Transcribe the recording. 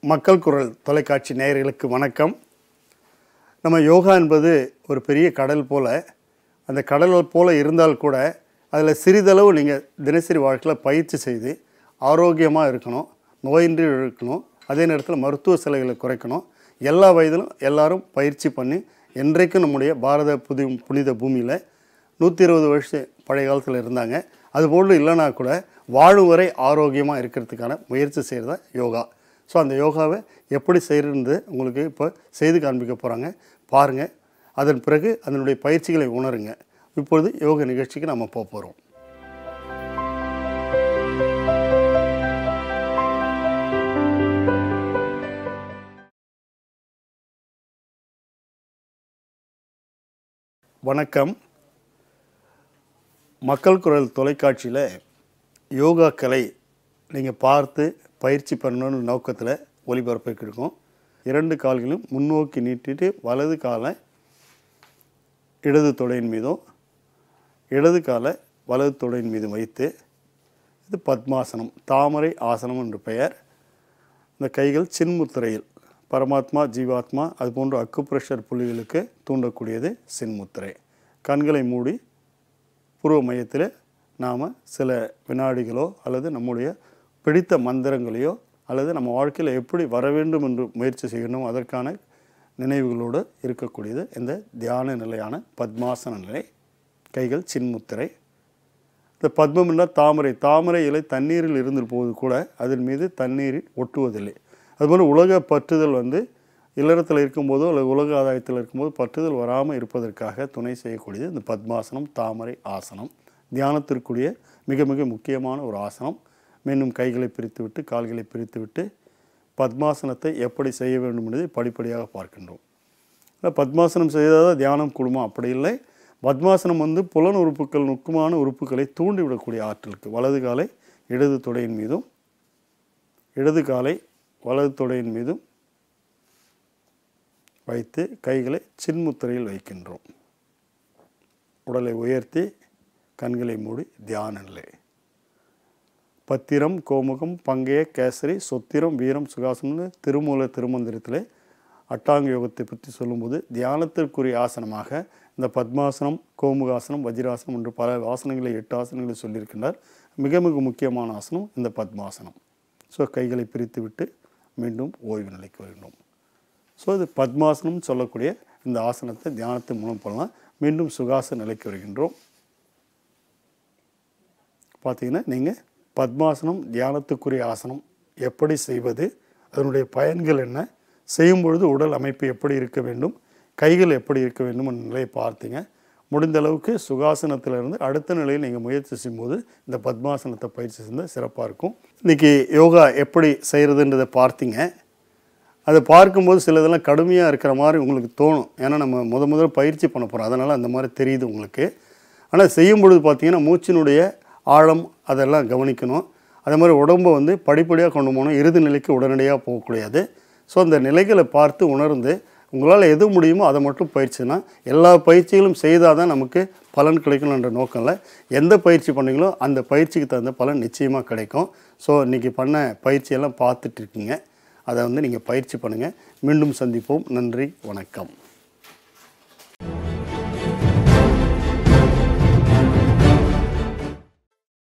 மக்கள் குரல் தொலைக்காட்சி நேயர்களுக்கு வணக்கம் நம்ம யோகா என்பது ஒரு பெரிய கடல் போல் அந்த கடல் போல் இருந்தால் கூட அதில் சிறிதளவு நீங்கள் தினசரி வாழ்க்கையில் பயிற்சி செய்து ஆரோக்கியமாக இருக்கணும் நோயின்றி இருக்கணும் அதே நேரத்தில் மருத்துவ செலவுகளை குறைக்கணும் எல்லா வயதிலும் எல்லாரும் பயிற்சி பண்ணி என்றைக்கும் நம்முடைய பாரத புதி புனித பூமியில் நூற்றி இருபது வருஷம் பழைய காலத்தில் இருந்தாங்க அதுபோல் இல்லைனா கூட வாழும் வரை ஆரோக்கியமாக இருக்கிறதுக்கான முயற்சி செய்கிறது தான் யோகா ஸோ அந்த யோகாவை எப்படி செய்கிறது உங்களுக்கு இப்போ செய்து காண்பிக்க போகிறாங்க பாருங்கள் அதன் பிறகு அதனுடைய பயிற்சிகளை உணருங்க இப்பொழுது யோக நிகழ்ச்சிக்கு நம்ம போக போகிறோம் வணக்கம் மக்கள் குரல் தொலைக்காட்சியில் யோகா கலை நீங்கள் பார்த்து பயிற்சி பண்ணணும்னு நோக்கத்தில் ஒளிபரப்புக்கு இருக்கோம் இரண்டு கால்களும் முன்னோக்கி நீட்டிட்டு வலது காலை இடது தொடையின் மீதும் இடது காலை வலது தொடையின் மீதும் வைத்து இது பத்மாசனம் தாமரை ஆசனம் என்று பெயர் இந்த கைகள் சின்முத்திரையில் பரமாத்மா ஜீவாத்மா அது போன்ற அக்குப்ரெஷர் புள்ளிகளுக்கு தூண்டக்கூடியது சின்முத்திரை கண்களை மூடி பூர்வ மையத்தில் நாம் சில வினாடிகளோ அல்லது நம்முடைய பிடித்த மந்திரங்களையோ அல்லது நம்ம வாழ்க்கையில் எப்படி வர வேண்டும் என்று முயற்சி செய்யணும் அதற்கான நினைவுகளோடு இருக்கக்கூடியது இந்த தியான நிலையான பத்மாசன நிலை கைகள் சின்முத்திரை இந்த பத்மம் என்றால் தாமரை தாமரை இலை தண்ணீரில் இருந்து போது கூட அதன் மீது தண்ணீரில் ஒட்டுவதில்லை அதுபோல் உலக பற்றுதல் வந்து இல்லறத்தில் இருக்கும்போதோ அல்லது உலக ஆதாயத்தில் இருக்கும்போது பற்றுதல் வராமல் இருப்பதற்காக துணை செய்யக்கூடியது இந்த பத்மாசனம் தாமரை ஆசனம் தியானத்திற்குரிய மிக மிக முக்கியமான ஒரு ஆசனம் மீண்டும் கைகளை பிரித்துவிட்டு கால்களை பிரித்துவிட்டு பத்மாசனத்தை எப்படி செய்ய வேண்டும் என்பதை படிப்படியாக பார்க்கின்றோம் இல்லை பத்மாசனம் செய்தால் தான் தியானம் கூடுமா அப்படி இல்லை பத்மாசனம் வந்து புலன் உறுப்புகள் நுட்பமான உறுப்புகளை தூண்டிவிடக்கூடிய ஆற்றலுக்கு வலது காலை இடது தொடையின் மீதும் இடது காலை வலது தொடையின் மீதும் வைத்து கைகளை சின்முத்திரையில் வைக்கின்றோம் உடலை உயர்த்தி கண்களை மூடி தியான நிலை பத்திரம் கோமுகம் பங்கைய கேசரி சொத்திரம் வீரம் சுகாசனம்னு திருமூல திருமந்திரத்தில் அட்டாங்க யோகத்தை பற்றி சொல்லும்போது தியானத்திற்குரிய ஆசனமாக இந்த பத்மாசனம் கோமுகாசனம் வஜ்ராசனம் என்று பல ஆசனங்களை எட்டு ஆசனங்களை சொல்லியிருக்கின்றார் மிக மிக முக்கியமான ஆசனம் இந்த பத்மாசனம் ஸோ கைகளை பிரித்து விட்டு மீண்டும் ஓய்வு நிலைக்கு வருகின்றோம் ஸோ இது பத்மாசனம் சொல்லக்கூடிய இந்த ஆசனத்தை தியானத்தின் மூலம் பண்ணலாம் மீண்டும் சுகாச நிலைக்கு வருகின்றோம் பார்த்தீங்கன்னா நீங்கள் பத்மாசனம் தியானத்துக்குரிய ஆசனம் எப்படி செய்வது அதனுடைய பயன்கள் என்ன செய்யும் பொழுது உடல் அமைப்பு எப்படி இருக்க வேண்டும் கைகள் எப்படி இருக்க வேண்டும் என்ற நிலையை பார்த்தீங்க முடிந்த அளவுக்கு சுகாசனத்திலிருந்து அடுத்த நிலையில் நீங்கள் முயற்சி செய்யும்போது இந்த பத்மாசனத்தை பயிற்சி செஞ்சால் சிறப்பாக இருக்கும் இன்றைக்கி யோகா எப்படி செய்கிறதுன்றதை பார்த்தீங்க அதை பார்க்கும்போது சிலதெல்லாம் கடுமையாக இருக்கிற மாதிரி உங்களுக்கு தோணும் ஏன்னா நம்ம முத முதல்ல பயிற்சி பண்ண போகிறோம் அதனால் அந்த மாதிரி தெரியுது உங்களுக்கு ஆனால் செய்யும் பொழுது பார்த்தீங்கன்னா மூச்சினுடைய ஆழம் அதெல்லாம் கவனிக்கணும் அதே மாதிரி உடம்பை வந்து படிப்படியாக கொண்டு போகணும் இறுதி நிலைக்கு உடனடியாக போகக்கூடாது ஸோ அந்த நிலைகளை பார்த்து உணர்ந்து உங்களால் எது முடியுமோ அதை மட்டும் பயிற்சினா எல்லா பயிற்சிகளும் செய்தால் தான் நமக்கு பலன் கிடைக்கணுன்ற நோக்கம் இல்லை எந்த பயிற்சி பண்ணீங்களோ அந்த பயிற்சிக்கு தகுந்த பலன் நிச்சயமாக கிடைக்கும் ஸோ இன்றைக்கி பண்ண பயிற்சியெல்லாம் பார்த்துட்டு இருக்கீங்க அதை வந்து நீங்கள் பயிற்சி பண்ணுங்கள் மீண்டும் சந்திப்போம் நன்றி வணக்கம்